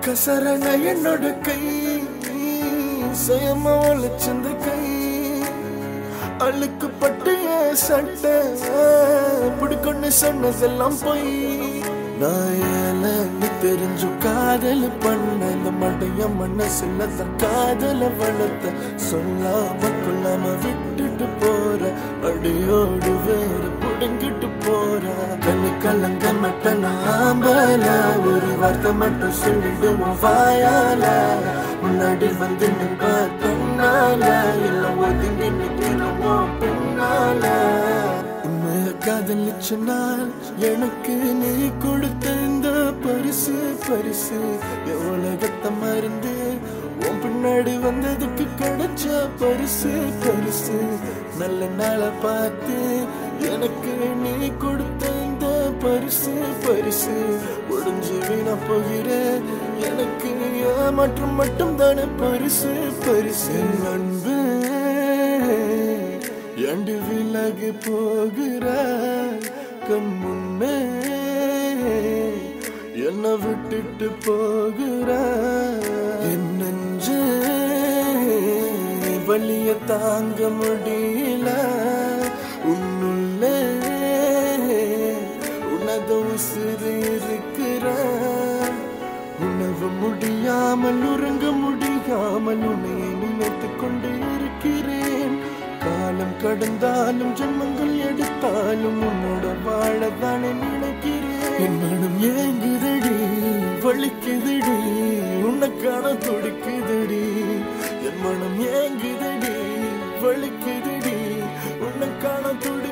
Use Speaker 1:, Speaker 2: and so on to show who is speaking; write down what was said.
Speaker 1: கசரன என்னோட கை சுயமா ஒழிச்சிருந்த கை அழுக்கு பட்டு என் சட்டை பிடிக்கொண்டு சொன்னதெல்லாம் போய் நான் ஏலன்னு தெரிஞ்சு காதல் பண்ண இந்த மடைய மனசுல தான் காதல வளர்த்த சொல்லாம கொள்ளாம விட்டுட்டு போற அடியோடு வேறு புடுங்கிட்டு போற கண்ணு கலங்க மட்ட நாம்பல ஒரு வார்த்தை மட்டும் சொல்லிடுவோம் வாயால முன்னாடி வந்து நிற்ப தன்னால இல்ல ஒதுங்கி நிற்கிறோம் பின்னால உண்மைய காதலிச்ச நாள் எனக்கு நீ கொடுத்த இந்த பரிசு பரிசு எவ்வளகத்த மருந்து உன் பின்னாடி வந்ததுக்கு கிடைச்ச பரிசு பரிசு நல்ல நாளை பார்த்து எனக்கு நீ கொடுத்த இந்த பரிசு பரிசு ஒடிஞ்சு வீணா போகிற எனக்கு ஏமாற்றம் மட்டும் தானே பரிசு பரிசு அன்பு எண்டு விலகி போகிற கண் முன்னே என்ன விட்டுட்டு போகிற என் நெஞ்சு வலிய தாங்க முடியல உன்னுள்ளே உனத உசிறு இருக்கிற உணவு முடியாமல் உறங்க முடியாமல் உன்னை நினைத்து கொண்டு இருக்கிறேன் காலம் கடந்தாலும் ஜென்மங்கள் எடுத்தாலும் உன்னோட வாழத்தானே நினைக்கிறேன் என் மனம் ஏங்குதடி வலிக்குதடி உனக்கான துடிக்குதடி என் மனம் ஏங்குதடி வலிக்குதடி உனக்கான துடி